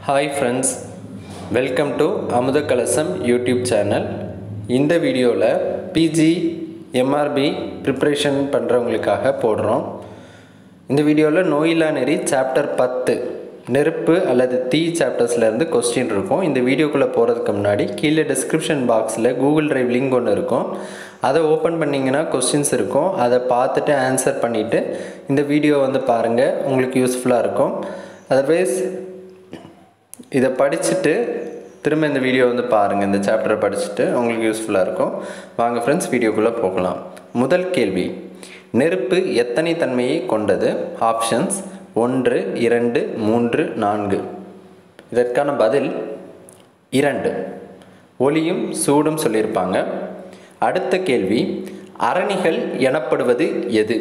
hi friends welcome to அமுத கலசம் YouTube channel இந்த வீடியோவில் பிஜி எம்ஆர்பி ப்ரிப்ரேஷன் பண்ணுறவங்களுக்காக போடுறோம் இந்த வீடியோவில் நோயில்லா நெறி சாப்டர் பத்து நெருப்பு அல்லது தீ சாப்டர்ஸ்லேருந்து கொஸ்டின் இருக்கும் இந்த வீடியோக்குள்ளே போகிறதுக்கு முன்னாடி கீழே டிஸ்கிரிப்ஷன் பாக்ஸில் கூகுள் டிரைவ் லிங்க் ஒன்று இருக்கும் அதை ஓப்பன் பண்ணிங்கன்னா கொஸ்டின்ஸ் இருக்கும் அதை பார்த்துட்டு ஆன்சர் பண்ணிவிட்டு இந்த வீடியோ வந்து பாருங்கள் உங்களுக்கு யூஸ்ஃபுல்லாக இருக்கும் அதர்வைஸ் இதை படிச்சுட்டு திரும்ப இந்த வீடியோ வந்து பாருங்கள் இந்த சாப்டரை படிச்சுட்டு உங்களுக்கு யூஸ்ஃபுல்லாக இருக்கும் வாங்க ஃப்ரெண்ட்ஸ் வீடியோக்குள்ளே போகலாம் முதல் கேள்வி நெருப்பு எத்தனை தன்மையை கொண்டது ஆப்ஷன்ஸ் ஒன்று இரண்டு மூன்று நான்கு இதற்கான பதில் இரண்டு ஒளியும் சூடும் சொல்லியிருப்பாங்க அடுத்த கேள்வி அரணிகள் எனப்படுவது எது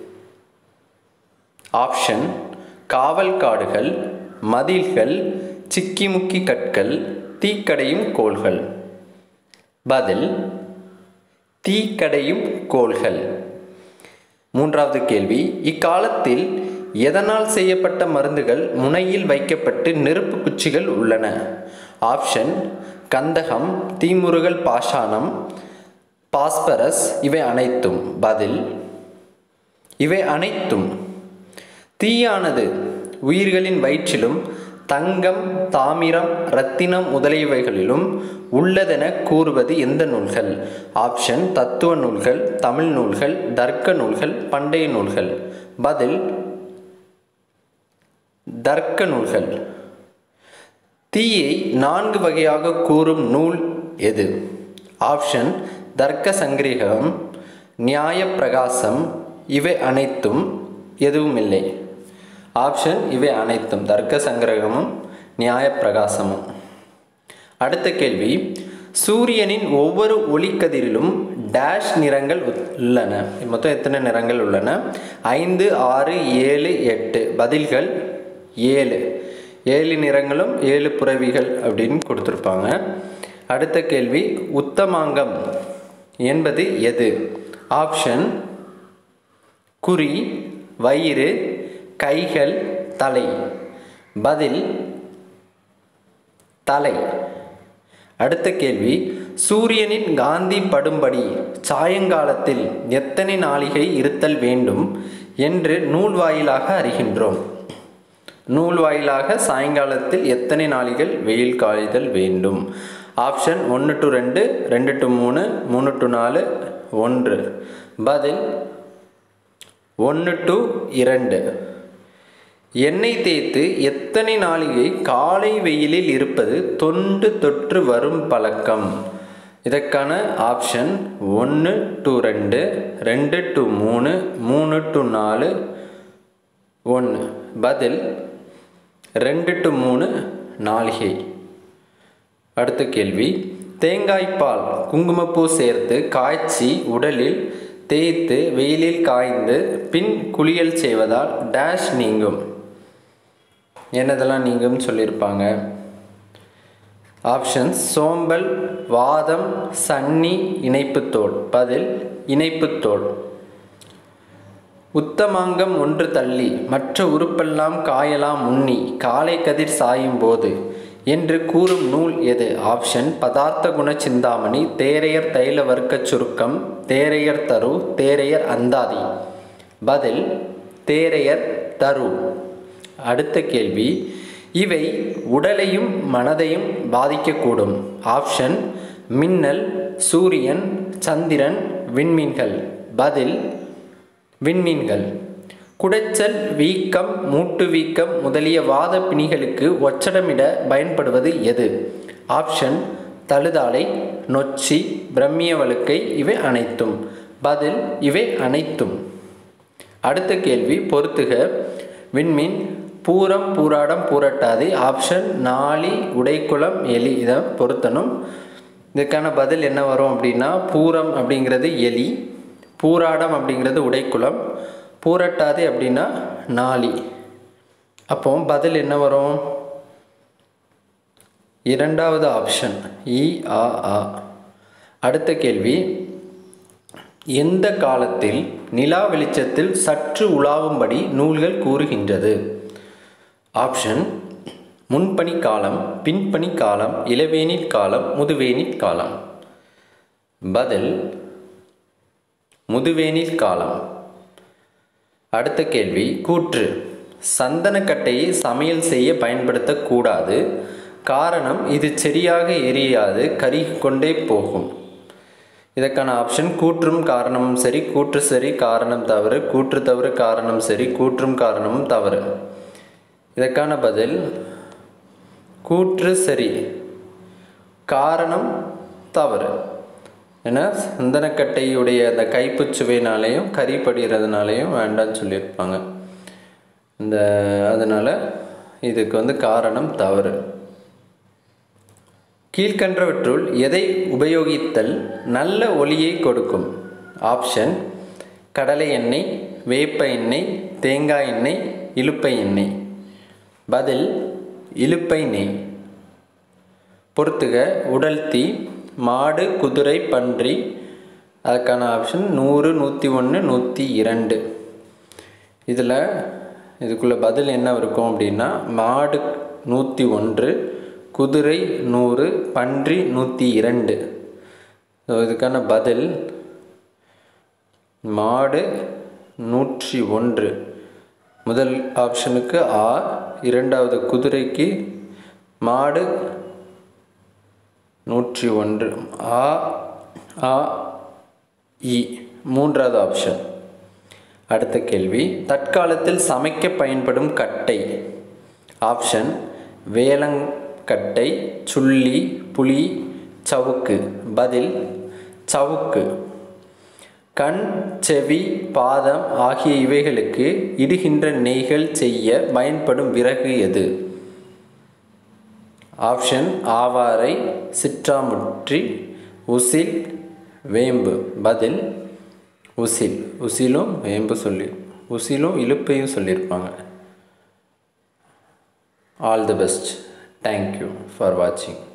ஆப்ஷன் காவல் காடுகள் மதில்கள் சிக்கிமுக்கி கற்கள் தீக்கடையும் கோள்கள் பதில் தீக்கடையும் கோள்கள் மூன்றாவது கேள்வி இக்காலத்தில் எதனால் செய்யப்பட்ட மருந்துகள் முனையில் வைக்கப்பட்டு நெருப்பு குச்சிகள் உள்ளன ஆப்ஷன் கந்தகம் தீமுருகல் பாஷாணம் பாஸ்பரஸ் இவை அனைத்தும் பதில் இவை அனைத்தும் தீயானது உயிர்களின் வயிற்றிலும் தங்கம் தாமிரம் இரத்தினம் முதலியவைகளிலும் உள்ளதென கூறுவது எந்த நூல்கள் ஆப்ஷன் தத்துவ நூல்கள் தமிழ் நூல்கள் தர்க்க நூல்கள் பண்டைய நூல்கள் பதில் தர்க்க நூல்கள் தீயை நான்கு வகையாக கூறும் நூல் எது ஆப்ஷன் தர்க்க சங்கிரகம் நியாய பிரகாசம் இவை அனைத்தும் எதுவும் இல்லை ஆப்ஷன் இவை அனைத்தும் தர்க்க சங்கிரகமும் நியாய பிரகாசமும் அடுத்த கேள்வி சூரியனின் ஒவ்வொரு ஒளிக்கதிரிலும் டேஷ் நிறங்கள் உள்ளன மொத்தம் எத்தனை நிறங்கள் உள்ளன ஐந்து ஆறு ஏழு எட்டு பதில்கள் ஏழு ஏழு நிறங்களும் ஏழு புறவிகள் அப்படின்னு கொடுத்துருப்பாங்க அடுத்த கேள்வி உத்தமாங்கம் என்பது எது ஆப்ஷன் குறி வயிறு கைகள் தலை பதில் தலை அடுத்த கேள்வி சூரியனின் காந்தி படும்படி சாயங்காலத்தில் எத்தனை நாளிகை இருத்தல் வேண்டும் என்று நூல் வாயிலாக அறிகின்றோம் நூல் வாயிலாக சாயங்காலத்தில் எத்தனை நாளிகள் வெயில் காய்தல் வேண்டும் ஆப்ஷன் ஒன்று டு ரெண்டு ரெண்டு டு மூணு மூணு டு நாலு ஒன்று பதில் ஒன்று டு இரண்டு எண்ணெய் தேய்த்து எத்தனை நாளிகை காலை வெயிலில் இருப்பது தொண்டு தொற்று வரும் பழக்கம் இதற்கான ஆப்ஷன் ஒன்று டு ரெண்டு ரெண்டு டு மூணு மூணு டு நாலு ஒன்று பதில் ரெண்டு டு மூணு நாளிகை அடுத்த கேள்வி தேங்காய்ப்பால் குங்குமப்பூ சேர்த்து காய்ச்சி உடலில் தேய்த்து வெயிலில் காய்ந்து பின் குளியல் செய்வதால் டேஷ் நீங்கும் என்னதெல்லாம் நீங்கும்னு சொல்லியிருப்பாங்க ஆப்ஷன்ஸ் சோம்பல் வாதம் சன்னி இணைப்புத்தோல் பதில் இணைப்புத்தோல் உத்தமாங்கம் ஒன்று தள்ளி மற்ற உறுப்பெல்லாம் காயலாம் உண்ணி காலை கதிர் சாயும் போது என்று கூறும் நூல் எது ஆப்ஷன் பதார்த்த குண சிந்தாமணி தேரையர் தைல வர்க்க சுருக்கம் தேரையர் தரு தேரையர் அந்தாதி பதில் தேரையர் தரு அடுத்த கேள்வி இவை உடலையும் மனதையும் பாதிக்கக்கூடும் ஆப்ஷன் மின்னல் சூரியன் சந்திரன் விண்மீன்கள் பதில் விண்மீன்கள் குடைச்சல் வீக்கம் மூட்டு வீக்கம் முதலிய வாத பிணிகளுக்கு ஒச்சடமிட பயன்படுவது எது ஆப்ஷன் தழுதாலை நொச்சி பிரம்மிய வழுக்கை இவை அனைத்தும் பதில் இவை அனைத்தும் அடுத்த கேள்வி பொறுத்துக விண்மீன் பூரம் பூராடம் பூரட்டாதி ஆப்ஷன் நாளி உடைக்குளம் எலி இதை பொருத்தணும் இதுக்கான பதில் என்ன வரும் அப்படின்னா பூரம் அப்படிங்கிறது எலி பூராடம் அப்படிங்கிறது உடைக்குளம் பூரட்டாதி அப்படின்னா நாளி அப்போ பதில் என்ன வரும் இரண்டாவது ஆப்ஷன் இ ஆ ஆ அடுத்த கேள்வி எந்த காலத்தில் நிலா வெளிச்சத்தில் சற்று உலாவும்படி நூல்கள் கூறுகின்றது ஆப்ஷன் முன்பனி காலம் பின்பனி காலம் இளவேனில் காலம் முதுவேனில் காலம் பதில் முதுவேனில் காலம் அடுத்த கேள்வி கூற்று சந்தனக்கட்டையை சமையல் செய்ய பயன்படுத்தக்கூடாது காரணம் இது சரியாக எரியாது கருகி கொண்டே போகும் இதற்கான ஆப்ஷன் கூற்றும் காரணமும் சரி கூற்று சரி காரணம் தவறு கூற்று தவறு காரணம் சரி கூற்றும் காரணமும் தவறு இதற்கான பதில் கூற்று சரி காரணம் தவறு ஏன்னா சந்தனக்கட்டையுடைய அந்த கைப்புச் சுவையினாலேயும் கறி படிகிறதுனாலையும் வேண்டாம்னு சொல்லியிருப்பாங்க இந்த அதனால் இதுக்கு வந்து காரணம் தவறு கீழ்கன்றவற்றுள் எதை உபயோகித்தல் நல்ல ஒளியை கொடுக்கும் ஆப்ஷன் கடலை எண்ணெய் வேப்ப எண்ணெய் தேங்காய் எண்ணெய் இலுப்பை எண்ணெய் பதில் இலுப்பை நெய் பொறுத்துக உடல் தீ மாடு குதிரை பன்றி அதுக்கான ஆப்ஷன் நூறு நூற்றி ஒன்று நூற்றி இரண்டு இதில் இதுக்குள்ள பதில் என்ன இருக்கும் அப்படின்னா மாடு நூற்றி ஒன்று குதிரை நூறு பன்றி நூற்றி இரண்டு ஸோ இதுக்கான பதில் மாடு நூற்றி ஒன்று முதல் ஆப்ஷனுக்கு ஆ இரண்டாவது குதிரைக்கு மாடு நூற்றி ஒன்று ஆ ஆ இ மூன்றாவது ஆப்ஷன் அடுத்த கேள்வி தற்காலத்தில் சமைக்க பயன்படும் கட்டை ஆப்ஷன் வேலங்கட்டை சுள்ளி புளி சவுக்கு பதில் சவுக்கு கண் செவி பாதம் ஆகிய இவைகளுக்கு இடுகின்ற நெய்கள் செய்ய பயன்படும் விறகு எது ஆப்ஷன் ஆவாரை சிற்றாமுற்றி உசில் வேம்பு பதில் உசில் உசிலும் வேம்பு சொல்லி உசிலும் இழுப்பையும் சொல்லியிருப்பாங்க all the best thank you for வாட்சிங்